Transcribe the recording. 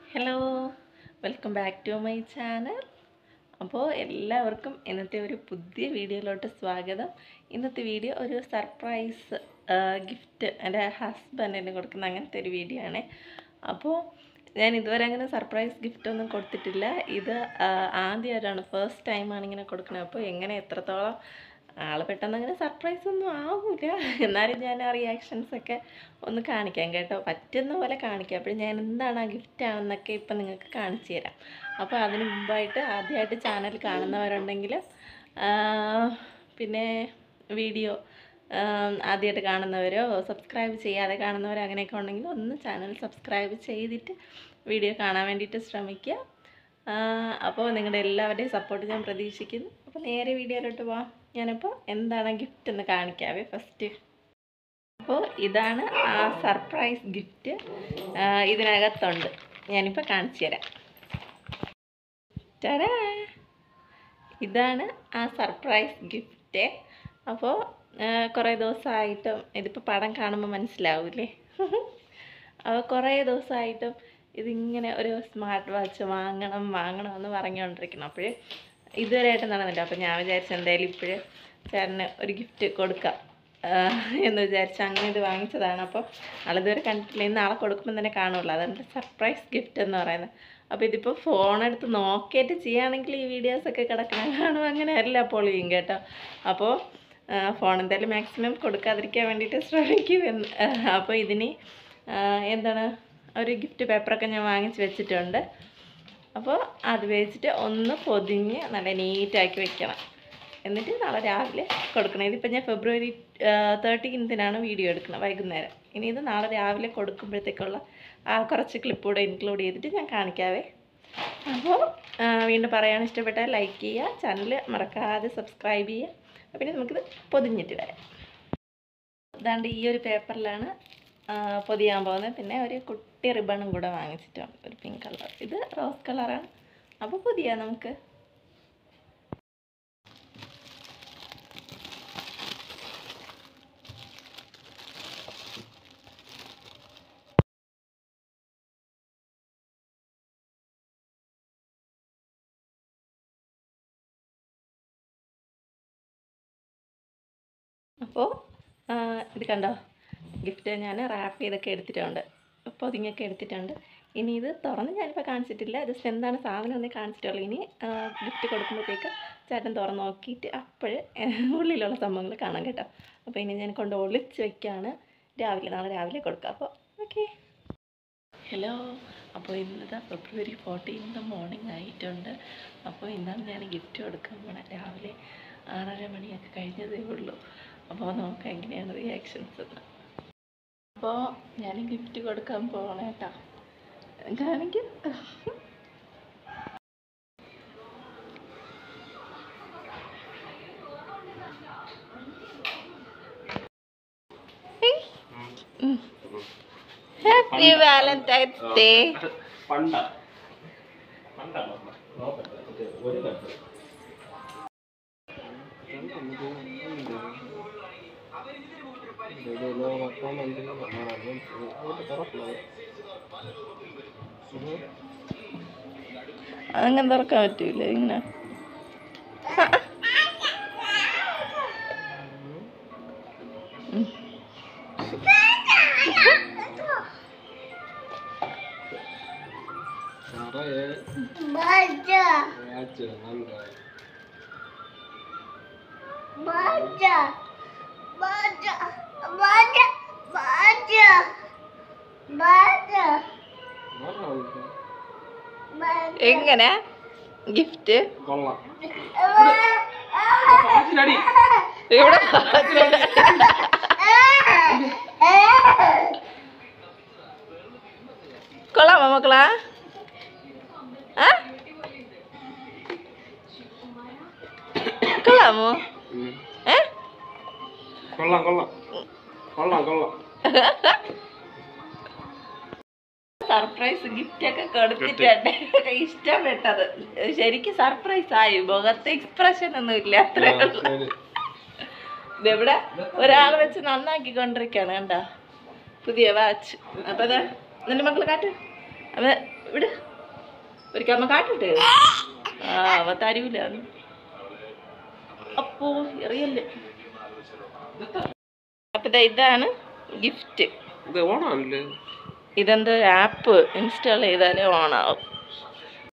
Hello welcome back to my channel അപ്പോൾ എല്ലാവർക്കും ഇന്നത്തെ ഒരു പുതിയ വീഡിയോയിലോട്ട് സ്വാഗതം ഇന്നത്തെ വീഡിയോ ഒരു സർപ്രൈസ് ഗിഫ്റ്റ് എൻ്റെ ഹസ്ബൻഡിന് കൊടുക്കുന്ന അങ്ങനത്തെ ഒരു വീഡിയോ ആണ് അപ്പോൾ ഞാൻ ഇതുവരെ അങ്ങനെ സർപ്രൈസ് ഗിഫ്റ്റ് ഒന്നും കൊടുത്തിട്ടില്ല ഇത് ആദ്യമായിട്ടാണ് ഫസ്റ്റ് ടൈമാണ് ഇങ്ങനെ കൊടുക്കുന്നത് അപ്പോൾ എങ്ങനെ എത്രത്തോളം ആൾ പെട്ടെന്ന് അങ്ങനെ സർപ്രൈസ് ഒന്നും ആവില്ല എന്നാലും ഞാൻ ആ റിയാക്ഷൻസ് ഒക്കെ ഒന്ന് കാണിക്കാം കേട്ടോ പറ്റുന്ന പോലെ കാണിക്കാം അപ്പോൾ ഞാൻ എന്താണ് ആ ഗിഫ്റ്റ് ആണെന്നൊക്കെ ഇപ്പം നിങ്ങൾക്ക് കാണിച്ചു തരാം അപ്പോൾ അതിന് മുമ്പായിട്ട് ആദ്യമായിട്ട് ചാനൽ കാണുന്നവരുണ്ടെങ്കിൽ പിന്നെ വീഡിയോ ആദ്യമായിട്ട് കാണുന്നവരോ സബ്സ്ക്രൈബ് ചെയ്യാതെ കാണുന്നവരോ അങ്ങനെയൊക്കെ ഉണ്ടെങ്കിൽ ഒന്ന് ചാനൽ സബ്സ്ക്രൈബ് ചെയ്തിട്ട് വീഡിയോ കാണാൻ വേണ്ടിയിട്ട് ശ്രമിക്കുക അപ്പോൾ നിങ്ങളുടെ എല്ലാവരുടെയും സപ്പോർട്ട് ഞാൻ പ്രതീക്ഷിക്കുന്നു അപ്പോൾ നേരെ വീഡിയോയിലോട്ട് പോവാം ഞാനിപ്പോൾ എന്താണ് ഗിഫ്റ്റ് എന്ന് കാണിക്കാവേ ഫസ്റ്റ് അപ്പോൾ ഇതാണ് ആ സർപ്രൈസ് ഗിഫ്റ്റ് ഇതിനകത്തുണ്ട് ഞാനിപ്പോൾ കാണിച്ചു തരാം ടടാ ഇതാണ് ആ സർപ്രൈസ് ഗിഫ്റ്റ് അപ്പോൾ കുറേ ദിവസമായിട്ടും ഇതിപ്പോൾ പടം കാണുമ്പോൾ മനസ്സിലാവൂലേ അപ്പോൾ കുറേ ദിവസമായിട്ടും ഇതിങ്ങനെ ഒരു സ്മാർട്ട് വാച്ച് വാങ്ങണം വാങ്ങണം എന്ന് പറഞ്ഞുകൊണ്ടിരിക്കണം അപ്പോൾ ഇതുവരെയായിട്ട് നടന്നില്ല അപ്പോൾ ഞാൻ വിചാരിച്ചു എന്തായാലും ഇപ്പോഴ് ചേട്ടന് ഒരു ഗിഫ്റ്റ് കൊടുക്കാം എന്ന് വിചാരിച്ച് അങ്ങനെ ഇത് വാങ്ങിച്ചതാണ് അപ്പോൾ ആളിതുവരെ കണ്ടിട്ടില്ല ഇന്ന് നാളെ കൊടുക്കുമ്പോൾ തന്നെ കാണുള്ളൂ അതെൻ്റെ സർപ്രൈസ് ഗിഫ്റ്റ് എന്ന് പറയുന്നത് അപ്പോൾ ഇതിപ്പോൾ ഫോൺ എടുത്ത് നോക്കിയിട്ട് ചെയ്യുകയാണെങ്കിൽ ഈ വീഡിയോസൊക്കെ കിടക്കണം കാണും അങ്ങനെ അല്ല പൊളിയും കേട്ടോ അപ്പോൾ ഫോൺ എന്തായാലും മാക്സിമം കൊടുക്കാതിരിക്കാൻ വേണ്ടിയിട്ട് ശ്രമിക്കും എന്ന് അപ്പോൾ ഇതിന് എന്താണ് ഒരു ഗിഫ്റ്റ് പേപ്പറൊക്കെ ഞാൻ വാങ്ങിച്ച് വെച്ചിട്ടുണ്ട് അപ്പോൾ അത് വെച്ചിട്ട് ഒന്ന് പൊതിഞ്ഞ് നല്ല നീറ്റാക്കി വെക്കണം എന്നിട്ട് നാളെ രാവിലെ കൊടുക്കണം ഇതിപ്പോൾ ഞാൻ ഫെബ്രുവരി തേർട്ടീൻത്തിനാണ് വീഡിയോ എടുക്കുന്നത് വൈകുന്നേരം ഇനി ഇത് നാളെ രാവിലെ കൊടുക്കുമ്പോഴത്തേക്കുള്ള ആ കുറച്ച് ക്ലിപ്പ് കൂടെ ഇൻക്ലൂഡ് ചെയ്തിട്ട് ഞാൻ കാണിക്കാവേ അപ്പോൾ വീണ്ടും പറയാൻ ഇഷ്ടപ്പെട്ടാൽ ലൈക്ക് ചെയ്യുക ചാനൽ മറക്കാതെ സബ്സ്ക്രൈബ് ചെയ്യുക പിന്നെ നമുക്കിത് പൊതിഞ്ഞിട്ട് വരാം അതാണ്ട് ഈ ഒരു പേപ്പറിലാണ് പൊതിയാൻ പോകുന്നത് പിന്നെ ഒരു കുട്ടി റിബണും കൂടെ വാങ്ങിച്ചിട്ടുണ്ട് ഒരു പിങ്ക് കളർ ഇത് റോസ് കളറാണ് അപ്പോൾ പൊതിയാ നമുക്ക് അപ്പോൾ ഇത് കണ്ടോ ഗിഫ്റ്റ് ഞാൻ റാപ്പ് ചെയ്തൊക്കെ എടുത്തിട്ടുണ്ട് പൊതിങ്ങൊക്കെ എടുത്തിട്ടുണ്ട് ഇനി ഇത് തുറന്ന് ഞാനിപ്പോൾ കാണിച്ചിട്ടില്ല ജസ്റ്റ് എന്താണ് സാധനം എന്ന് കാണിച്ചിട്ടുള്ളൂ ഇനി ഗിഫ്റ്റ് കൊടുക്കുമ്പോഴത്തേക്ക് ചേട്ടൻ തുറന്ന് നോക്കിയിട്ട് അപ്പോൾ ഉള്ളിലുള്ള സംഭവങ്ങൾ കാണാം കേട്ടോ അപ്പോൾ ഇനി ഞാൻ കൊണ്ട് ഒളിച്ച് വെക്കുകയാണ് രാവിലെ നാളെ രാവിലെ കൊടുക്കാം അപ്പോൾ ഓക്കെ ഹലോ അപ്പോൾ ഇന്നത്തെ ഫെബ്രുവരി ഫോർട്ടീൻത്ത് മോർണിംഗ് ആയിട്ടുണ്ട് അപ്പോൾ ഇന്നാണ് ഞാൻ ഗിഫ്റ്റ് കൊടുക്കാൻ പോണേ രാവിലെ ആറര മണിയൊക്കെ കഴിഞ്ഞതേ ഉള്ളൂ അപ്പോൾ നോക്കാം എങ്ങനെയാണ് റിയാക്ഷൻസ് എന്ന് അപ്പോൾ ഞാൻ ഗിഫ്റ്റ് കൊടുക്കാൻ പോകണം കേട്ടോ കാണിക്കും ഹാപ്പി വാലന്റൈൻസ് ഡേ പണ്ട പണ്ടല്ല ഒരു കട്ട് അതങ്ങനെ തുറക്കാൻ പറ്റൂല ഇങ്ങനെ ഉം. എങ്ങനെ ഗിഫ്റ്റ് കൊള്ളാം ഇവിടെ കൊള്ളാമോ മക്കളാ ആ കൊള്ളാമോ ഏ കൊള്ളാം കൊള്ളാം കൊള്ളാം കൊള്ളാം സർപ്രൈസ് ഗിഫ്റ്റ് ഒക്കെ കൊടുത്തിട്ടുണ്ട് ഇഷ്ടപ്പെട്ടത് ശരിക്കും സർപ്രൈസ് ആയി മുഖത്ത് എക്സ്പ്രഷൻ ഒന്നും ഇല്ല അത്രേ ഉള്ളൂ ശരി. ഇതെവിടെ ഒരാൾ വെച്ച് നന്നാക്കി കൊണ്ടിരിക്കുകയാണ് കണ്ടോ പുതിയ വാച്ച് അപ്പൊ അതാ നിന്റെ മക്കള് കാട്ട് അവ ഇവിടെ ഒരിക്കൽ അമ്മ കാട്ടിട്ട് ആ അവ തരൂല അപ്പോ എറിയല്ലേ അപ്പൊ ദാ ഇതാണ് ഗിഫ്റ്റ് ഇത് ഓണാണല്ലേ ഇതെന്തോ ആപ്പ് ഇൻസ്റ്റാൾ ചെയ്താലേ ഓണാവും